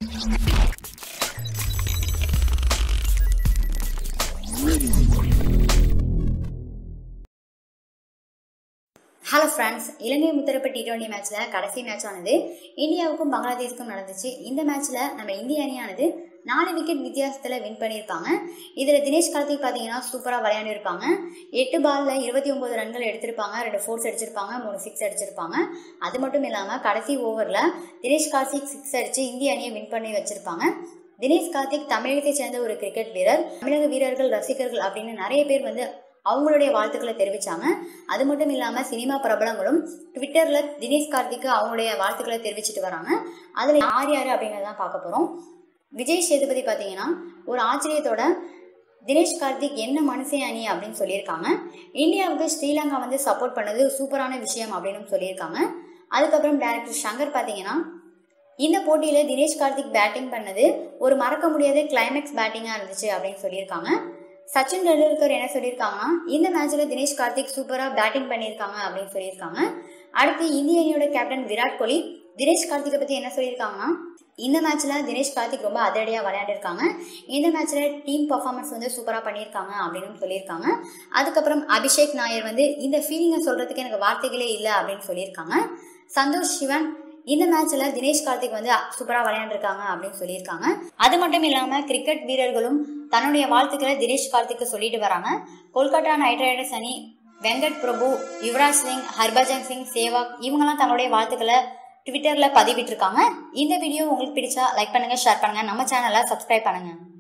hello friends இலங்கை முத்தரப்பு T twenty மேட்ச்சில் கடைசி மேட்ச் ஆனது இந்தியாவுக்கும் பங்களாதேஷுக்கும் நடந்துச்சு இந்த மேட்ச்சில் நம்ம இந்திய அணியானது நாலு விக்கெட் வித்தியாசத்தில் வின் பண்ணியிருப்பாங்க இதில் தினேஷ் கார்த்திக் பார்த்தீங்கன்னா சூப்பராக விளையாண்டிருப்பாங்க எட்டு பாலில் இருபத்தி ஒம்பது ரன்கள் எடுத்திருப்பாங்க ரெண்டு ஃபோர்ஸ் அடிச்சிருப்பாங்க மூணு சிக்ஸ் அடிச்சிருப்பாங்க அது மட்டும் இல்லாமல் கடைசி ஓவரில் தினேஷ் கார்த்திக் சிக்ஸ் அடித்து இந்திய அணியை வின் பண்ணி வச்சிருப்பாங்க தினேஷ் கார்த்திக் தமிழகத்தை சேர்ந்த ஒரு கிரிக்கெட் வீரர் தமிழக வீரர்கள் ரசிகர்கள் அப்படின்னு நிறைய பேர் வந்து அவங்களுடைய வாழ்த்துக்களை தெரிவிச்சாங்க அது மட்டும் இல்லாமல் சினிமா பிரபலங்களும் ட்விட்டரில் தினேஷ் கார்த்திக்கு அவங்களுடைய வாழ்த்துக்களை தெரிவிச்சிட்டு வராங்க அதில் யார் யார் அப்படிங்கிறதான் பார்க்க போகிறோம் விஜய் சேதுபதி பார்த்தீங்கன்னா ஒரு ஆச்சரியத்தோட தினேஷ் கார்த்திக் என்ன மனுஷன் அணி அப்படின்னு சொல்லியிருக்காங்க இந்தியாவுக்கு ஸ்ரீலங்கா வந்து சப்போர்ட் பண்ணது சூப்பரான விஷயம் அப்படின்னு சொல்லியிருக்காங்க அதுக்கப்புறம் டேரக்டர் சங்கர் பார்த்தீங்கன்னா இந்த போட்டியில் தினேஷ் கார்த்திக் பேட்டிங் பண்ணது ஒரு மறக்க முடியாத கிளைமேக்ஸ் பேட்டிங்காக இருந்துச்சு அப்படின்னு சொல்லியிருக்காங்க சச்சின் டெண்டுல்கர் என்ன சொல்லியிருக்காங்கன்னா இந்த மேட்ச்சில் தினேஷ் கார்த்திக் சூப்பராக பேட்டிங் பண்ணியிருக்காங்க அப்படின்னு சொல்லியிருக்காங்க அடுத்து இந்திய அணியோட கேப்டன் விராட் கோலி தினேஷ் கார்த்திகை பற்றி என்ன சொல்லியிருக்காங்கன்னா இந்த மேட்ச்சில் தினேஷ் கார்த்திக் ரொம்ப அதிரடியாக விளையாண்டிருக்காங்க இந்த மேட்ச்சில் டீம் பர்ஃபார்மன்ஸ் வந்து சூப்பராக பண்ணியிருக்காங்க அப்படின்னு சொல்லியிருக்காங்க அதுக்கப்புறம் அபிஷேக் நாயர் வந்து இந்த ஃபீலிங்கை சொல்கிறதுக்கு எனக்கு வார்த்தைகளே இல்லை அப்படின்னு சொல்லியிருக்காங்க சந்தோஷ் சிவன் இந்த மேட்ச்சில் தினேஷ் கார்த்திக் வந்து சூப்பராக விளையாண்டுருக்காங்க அப்படின்னு சொல்லியிருக்காங்க அது மட்டும் இல்லாமல் கிரிக்கெட் வீரர்களும் தன்னுடைய வாழ்த்துக்களை தினேஷ் கார்த்திக்கு சொல்லிட்டு வராங்க கொல்கத்தா நைட் ரைடர்ஸ் அணி வெங்கட் பிரபு யுவராஜ் சிங் ஹர்பஜன் சிங் சேவாக் இவங்கெல்லாம் தங்களுடைய வாழ்த்துக்களை ட்விட்டரில் பதிவிட்டிருக்காங்க இந்த வீடியோ உங்களுக்கு பிடிச்சா லைக் பண்ணுங்கள் ஷேர் பண்ணுங்கள் நம்ம சேனலை சப்ஸ்கிரைப் பண்ணுங்கள்